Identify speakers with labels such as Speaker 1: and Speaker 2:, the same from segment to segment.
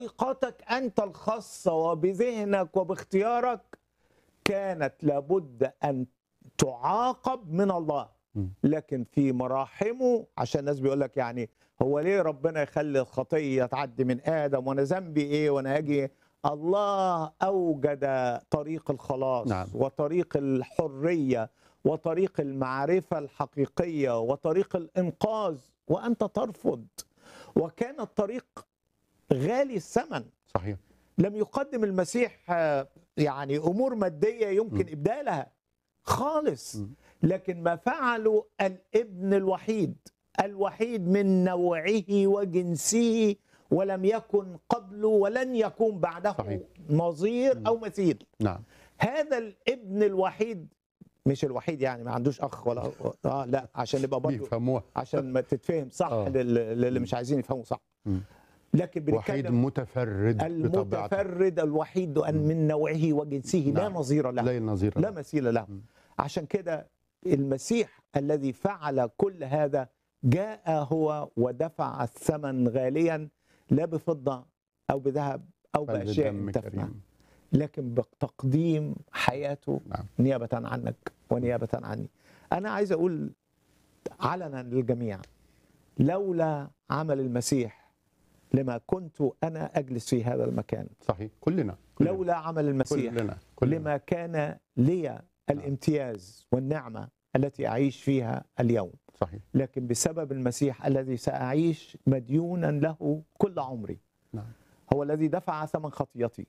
Speaker 1: طريقتك انت الخاصه وبذهنك وباختيارك كانت لابد ان تعاقب من الله
Speaker 2: م.
Speaker 1: لكن في مراحمه عشان الناس بيقول لك يعني هو ليه ربنا يخلي الخطيه تعدي من ادم وانا ذنبي ايه وانا اجي الله اوجد طريق الخلاص
Speaker 2: نعم.
Speaker 1: وطريق الحريه وطريق المعرفه الحقيقيه وطريق الانقاذ وانت ترفض وكان الطريق غالي الثمن
Speaker 2: صحيح
Speaker 1: لم يقدم المسيح آه، يعني امور ماديه يمكن
Speaker 2: م.
Speaker 1: ابدالها خالص
Speaker 2: م.
Speaker 1: لكن ما فعله الابن الوحيد الوحيد من نوعه وجنسه ولم يكن قبله ولن يكون بعده
Speaker 2: صحيح.
Speaker 1: نظير
Speaker 2: م.
Speaker 1: او مثيل
Speaker 2: نعم
Speaker 1: هذا الابن الوحيد مش الوحيد يعني ما عندوش اخ ولا اه لا عشان نبقى برضه
Speaker 2: بيفهموها
Speaker 1: عشان ما تتفهم صح
Speaker 2: آه.
Speaker 1: لل- للي مش عايزين يفهموا صح
Speaker 2: م.
Speaker 1: لكن
Speaker 2: وحيد
Speaker 1: بنتكلم
Speaker 2: متفرد بطبيعته
Speaker 1: المتفرد الوحيد أن
Speaker 2: م.
Speaker 1: من نوعه وجنسه لا
Speaker 2: نعم.
Speaker 1: نظير له
Speaker 2: لا نظير
Speaker 1: لا
Speaker 2: له.
Speaker 1: مثيل له
Speaker 2: م.
Speaker 1: عشان كده المسيح الذي فعل كل هذا جاء هو ودفع الثمن غاليا لا بفضة أو بذهب أو
Speaker 2: بل
Speaker 1: بأشياء
Speaker 2: بدم
Speaker 1: تفنى
Speaker 2: كريم.
Speaker 1: لكن بتقديم حياته
Speaker 2: نعم.
Speaker 1: نيابة عنك ونيابة عني أنا عايز أقول علنا للجميع لولا عمل المسيح لما كنت أنا أجلس في هذا المكان
Speaker 2: صحيح كلنا كلنا.
Speaker 1: لولا عمل المسيح
Speaker 2: كلنا كلنا
Speaker 1: لما كان لي الامتياز والنعمة التي أعيش فيها اليوم
Speaker 2: صحيح
Speaker 1: لكن بسبب المسيح الذي سأعيش مديونا له كل عمري
Speaker 2: نعم
Speaker 1: هو الذي دفع ثمن خطيتي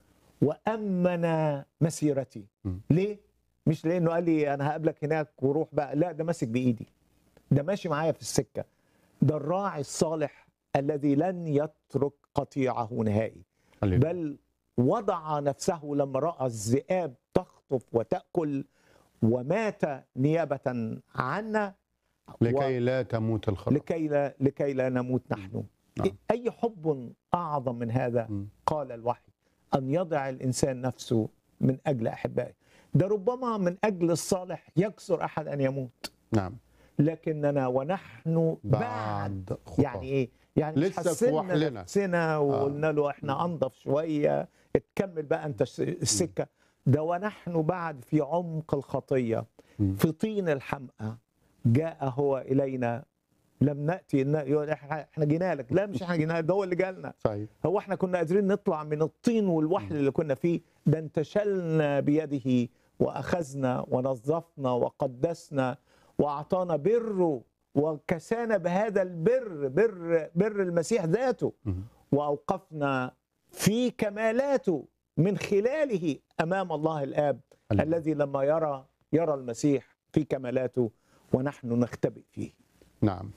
Speaker 1: وأمن مسيرتي
Speaker 2: م.
Speaker 1: ليه؟ مش لأنه قال لي أنا هقابلك هناك وروح بقى لا ده ماسك بإيدي ده ماشي معايا في السكة ده الراعي الصالح الذي لن يترك قطيعه نهائي
Speaker 2: هللويا.
Speaker 1: بل وضع نفسه لما راى الذئاب تخطف وتاكل ومات نيابه عنا
Speaker 2: لكي لا تموت الخلاص
Speaker 1: لكي لا لكي لا نموت نحن
Speaker 2: نعم.
Speaker 1: اي حب اعظم من هذا
Speaker 2: م.
Speaker 1: قال الوحي ان يضع الانسان نفسه من اجل احبائه ده ربما من اجل الصالح يكسر احد ان يموت
Speaker 2: نعم
Speaker 1: لكننا ونحن بعد
Speaker 2: بعد خطى
Speaker 1: يعني ايه؟ يعني مش
Speaker 2: لسه في
Speaker 1: حسنا
Speaker 2: وحلنا.
Speaker 1: نفسنا وقلنا له احنا انضف شويه تكمل بقى انت الس- السكه ده ونحن بعد في عمق الخطيه
Speaker 2: م.
Speaker 1: في طين الحمقى جاء هو الينا لم ناتي إن- يقول احنا إحنا جينا لك لا مش احنا جينا لك ده هو اللي جالنا
Speaker 2: صحيح
Speaker 1: هو احنا كنا قادرين نطلع من الطين والوحل اللي كنا فيه ده انتشلنا بيده واخذنا ونظفنا وقدسنا واعطانا بره وكسانا بهذا البر بر بر المسيح ذاته
Speaker 2: م.
Speaker 1: واوقفنا في كمالاته من خلاله امام الله الاب
Speaker 2: هللويا.
Speaker 1: الذي لما يرى يرى المسيح في كمالاته ونحن نختبئ فيه
Speaker 2: نعم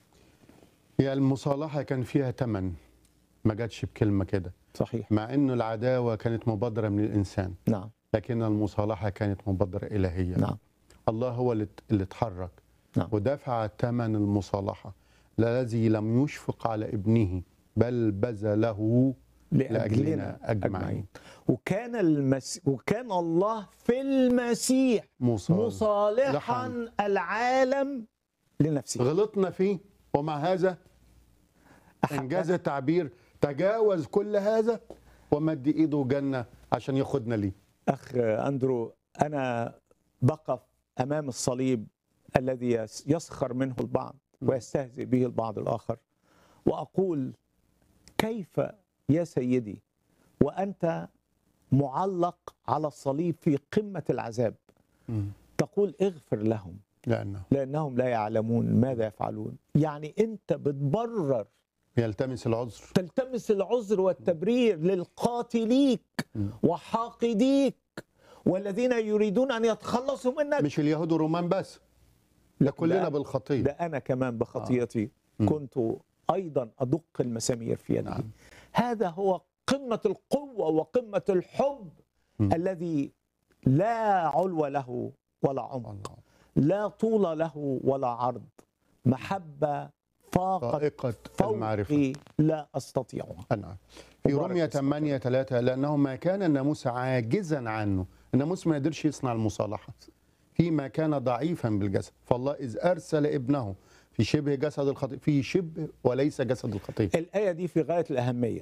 Speaker 2: هي المصالحة كان فيها تمن ما جاتش بكلمة كده
Speaker 1: صحيح
Speaker 2: مع انه العداوة كانت مبادرة من الانسان
Speaker 1: نعم
Speaker 2: لكن المصالحة كانت مبادرة إلهية
Speaker 1: نعم
Speaker 2: الله هو اللي اللي اتحرك
Speaker 1: نعم.
Speaker 2: ودفع ثمن المصالحة الذي لم يشفق على ابنه بل بذله لأجلنا أجمعين
Speaker 1: وكان المس... وكان الله في المسيح
Speaker 2: مصالحة
Speaker 1: مصالحا العالم لنفسه
Speaker 2: غلطنا فيه ومع هذا انجاز التعبير تجاوز كل هذا ومد ايده جنة عشان ياخدنا ليه
Speaker 1: اخ اندرو انا بقف امام الصليب الذي يس- يسخر منه البعض ويستهزئ به البعض الاخر واقول كيف يا سيدي وانت معلق على الصليب في قمه العذاب تقول اغفر لهم
Speaker 2: لأنه
Speaker 1: لانهم لا يعلمون ماذا يفعلون يعني انت بتبرر
Speaker 2: يلتمس العذر
Speaker 1: تلتمس العذر والتبرير للقاتليك
Speaker 2: م.
Speaker 1: وحاقديك والذين يريدون ان يتخلصوا منك
Speaker 2: مش اليهود والرومان بس ده كلنا
Speaker 1: ده-
Speaker 2: بالخطية
Speaker 1: ده انا كمان بخطيتي
Speaker 2: م.
Speaker 1: كنت ايضا ادق المسامير في يدي
Speaker 2: نعم.
Speaker 1: هذا هو قمه القوه وقمه الحب
Speaker 2: م.
Speaker 1: الذي لا علو له ولا عمق
Speaker 2: الله.
Speaker 1: لا طول له ولا عرض محبه فاقت
Speaker 2: فائقة المعرفة
Speaker 1: فوقي لا استطيعها
Speaker 2: نعم في
Speaker 1: مبارك
Speaker 2: رومية
Speaker 1: اسمك.
Speaker 2: 8 3 لأنه ما كان الناموس عاجزا عنه الناموس ما يقدرش يصنع المصالحة فيما كان ضعيفا بالجسد فالله إذ أرسل ابنه في شبه جسد الخطية في شبه وليس جسد الخطية
Speaker 1: الايه دي في غايه الاهميه